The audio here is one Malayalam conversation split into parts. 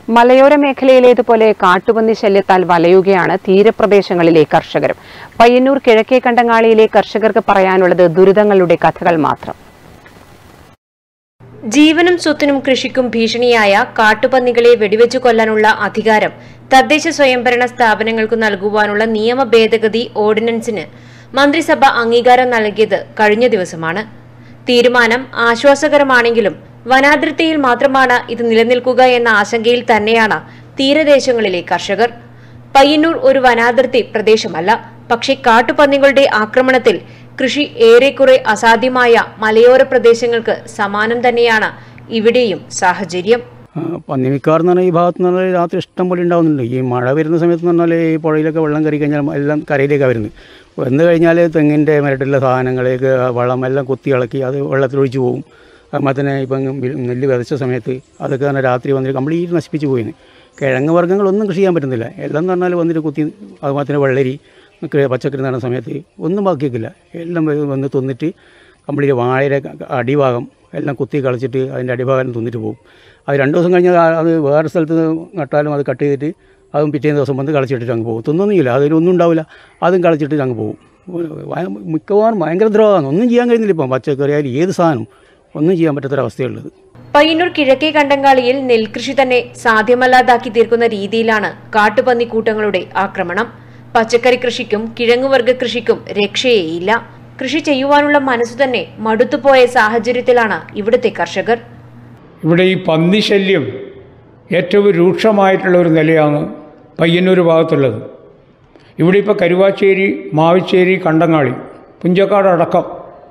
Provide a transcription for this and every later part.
മലയോര മേഖലയിലേതുപോലെ കാട്ടുപന്നി ശല്യത്താൽ വലയുകയാണ് തീരപ്രദേശങ്ങളിലെ കർഷകരും പയ്യന്നൂർ കിഴക്കേ കണ്ടങ്ങാളിയിലെ കർഷകർക്ക് പറയാനുള്ളത് ദുരിതങ്ങളുടെ കഥകൾ മാത്രം ജീവനും സ്വത്തിനും കൃഷിക്കും ഭീഷണിയായ കാട്ടുപന്നികളെ വെടിവെച്ചു കൊല്ലാനുള്ള അധികാരം തദ്ദേശ സ്വയംഭരണ സ്ഥാപനങ്ങൾക്ക് നൽകുവാനുള്ള നിയമ ഭേദഗതി ഓർഡിനൻസിന് മന്ത്രിസഭ അംഗീകാരം നൽകിയത് കഴിഞ്ഞ ദിവസമാണ് തീരുമാനം ആശ്വാസകരമാണെങ്കിലും വനാതിർത്തിയിൽ മാത്രമാണ് ഇത് നിലനിൽക്കുക എന്ന ആശങ്കയിൽ തന്നെയാണ് തീരദേശങ്ങളിലെ കർഷകർ പയ്യന്നൂർ ഒരു വനാതിർത്തി പ്രദേശമല്ല പക്ഷേ കാട്ടുപന്നികളുടെ ആക്രമണത്തിൽ കൃഷി ഏറെക്കുറെ അസാധ്യമായ മലയോര പ്രദേശങ്ങൾക്ക് സമാനം തന്നെയാണ് ഇവിടെയും സാഹചര്യം ആ, പന്നിമിക്കാർ എന്ന് പറഞ്ഞാൽ ഈ ഭാഗത്ത് നിന്ന് പറഞ്ഞാൽ രാത്രി ഇഷ്ടം പോലെ ഉണ്ടാവുന്നുണ്ട് ഈ മഴ വരുന്ന സമയത്ത് എന്ന് പറഞ്ഞാൽ ഈ പുഴയിലൊക്കെ വെള്ളം കയറി കഴിഞ്ഞാൽ എല്ലാം കരയിലേക്കാണ് വരുന്നത് വന്നു കഴിഞ്ഞാൽ തെങ്ങിൻ്റെ മരട്ടുള്ള സാധനങ്ങളേക്ക് വളം എല്ലാം കുത്തി ഇളക്കി അത് വെള്ളത്തിലൊഴിച്ച് പോകും അതുപോലെ തന്നെ ഇപ്പം വി- നെല്ല് വിതച്ച സമയത്ത് അതൊക്കെ തന്നെ രാത്രി വന്നിട്ട് കംപ്ലീറ്റ് നശിപ്പിച്ച് പോയിന് കിഴങ്ങ് വർഗ്ഗങ്ങളൊന്നും കൃഷി ചെയ്യാൻ പറ്റുന്നില്ല എല്ലാം എന്ന് പറഞ്ഞാൽ വന്നിട്ട് കുത്തി അതുപോലെ തന്നെ വെള്ളരി ഒക്കെ പച്ചക്കറി നടുന്ന സമയത്ത് ഒന്നും ബാക്കിയേക്കില്ല എല്ലാം വ- വന്ന് തിന്നിട്ട് കംപ്ലീറ്റ് വാഴയുടെ ക- അടിഭാഗം എല്ലാം കുത്തി കളിച്ചിട്ട് അതിൻ്റെ അടിഭാഗം തിന്നിട്ട് പോകും അത് രണ്ട് ദിവസം കഴിഞ്ഞാൽ ആ- അത് വേറെ സ്ഥലത്ത് നട്ടാലും അത് കട്ട് ചെയ്തിട്ട് അതും പിറ്റേ ദിവസം വന്ന് കളിച്ചിട്ടിട്ട് അങ്ങ് പോകും തിന്നൊന്നുമില്ല അതിലൊന്നും ഉണ്ടാവില്ല അതും കളിച്ചിട്ട് അങ്ങ് പോകും ഭയ- മിക്കവാറും ഭയങ്കര ദ്രോഹമാണ് ഒന്നും ചെയ്യാൻ കഴിയുന്നില്ല ഇപ്പം പച്ചക്കറി ആയാലും ഏത് സാധനം ഒന്നും ചെയ്യാൻ പറ്റാത്തൊരവസ്ഥയുള്ളത് പയ്യന്നൂർ കിഴക്കേ കണ്ടങ്കാളിയിൽ നെൽകൃഷി തന്നെ സാധ്യമല്ലാതാക്കി തീർക്കുന്ന രീതിയിലാണ് കാട്ടുപന്നി കൂട്ടങ്ങളുടെ ആക്രമണം പച്ചക്കറി കൃഷിക്കും കിഴങ്ങുവർഗ കൃഷിക്കും രക്ഷയേയില്ല കൃഷി ചെയ്യുവാനുള്ള മനസ്സു തന്നെ മടുത്തുപോയ സാഹചര്യത്തിലാണ് ഇവിടുത്തെ കർഷകർ ഇവിടെ ഈ പന്നിശല്യം ഏറ്റവും രൂക്ഷമായിട്ടുള്ള ഒരു നിലയാണ് പയ്യന്നൂർ ഭാഗത്തുള്ളത് ഇവിടെ ഇപ്പോൾ കരുവാച്ചേരി മാവിച്ചേരി കണ്ടങ്ങാളി പുഞ്ചക്കാട് അടക്കം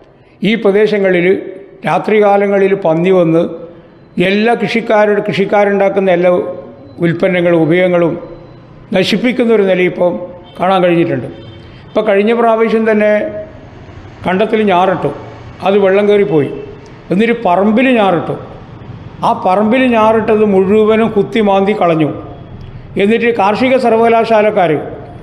ഈ പ്രദേശങ്ങളിൽ രാത്രികാലങ്ങളിൽ പന്നി വന്ന് എല്ലാ കൃഷിക്കാരുടെ കൃഷിക്കാരുണ്ടാക്കുന്ന എല്ലാ ഉൽപ്പന്നങ്ങളും ഉപയോഗങ്ങളും നശിപ്പിക്കുന്ന ഒരു നില ഇപ്പം കാണാൻ കഴിഞ്ഞിട്ടുണ്ട് ഇപ്പോൾ കഴിഞ്ഞ പ്രാവശ്യം തന്നെ കണ്ടത്തിൽ ഞാറിട്ടു അത് വെള്ളം കയറിപ്പോയി എന്നിട്ട് പറമ്പിൽ ഞാറിട്ടു ആ പറമ്പിൽ ഞാറിട്ടത് മുഴുവനും കുത്തി മാന്തി കളഞ്ഞു എന്നിട്ട് കാർഷിക സർവകലാശാലക്കാർ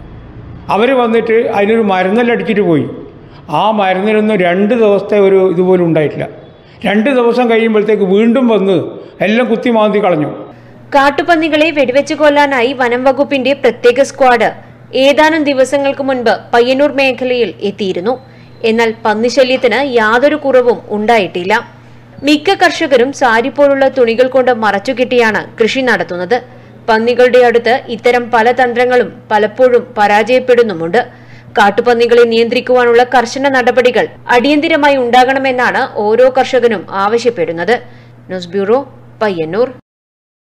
അവർ വന്നിട്ട് അതിനൊരു മരുന്നെല്ലാം അടിച്ചിട്ട് പോയി ആ മരുന്നിനൊന്നും രണ്ട് ദിവസത്തെ ഒരു ഇതുപോലും ഉണ്ടായിട്ടില്ല രണ്ട് ദിവസം കഴിയുമ്പോഴത്തേക്ക് വീണ്ടും വന്ന് എല്ലാം കുത്തി മാന്തി കളഞ്ഞു കാട്ടുപന്നികളെ വെടിവെച്ചു കൊല്ലാനായി വനം വകുപ്പിന്റെ പ്രത്യേക സ്ക്വാഡ് ഏതാനും ദിവസങ്ങൾക്ക് മുൻപ് പയ്യന്നൂർ മേഖലയിൽ എത്തിയിരുന്നു എന്നാൽ പന്നിശല്യത്തിന് യാതൊരു കുറവും ഉണ്ടായിട്ടില്ല മിക്ക കർഷകരും സാരി പോലുള്ള തുണികൾ കൊണ്ട് മറച്ചുകെട്ടിയാണ് കൃഷി നടത്തുന്നത് പന്നികളുടെ അടുത്ത് ഇത്തരം പല തന്ത്രങ്ങളും പലപ്പോഴും പരാജയപ്പെടുന്നുമുണ്ട് കാട്ടുപന്നികളെ നിയന്ത്രിക്കുവാനുള്ള കർശന നടപടികൾ അടിയന്തിരമായി ഉണ്ടാകണമെന്നാണ് ഓരോ കർഷകനും ആവശ്യപ്പെടുന്നത് ന്യൂസ് ബ്യൂറോ പയ്യന്നൂർ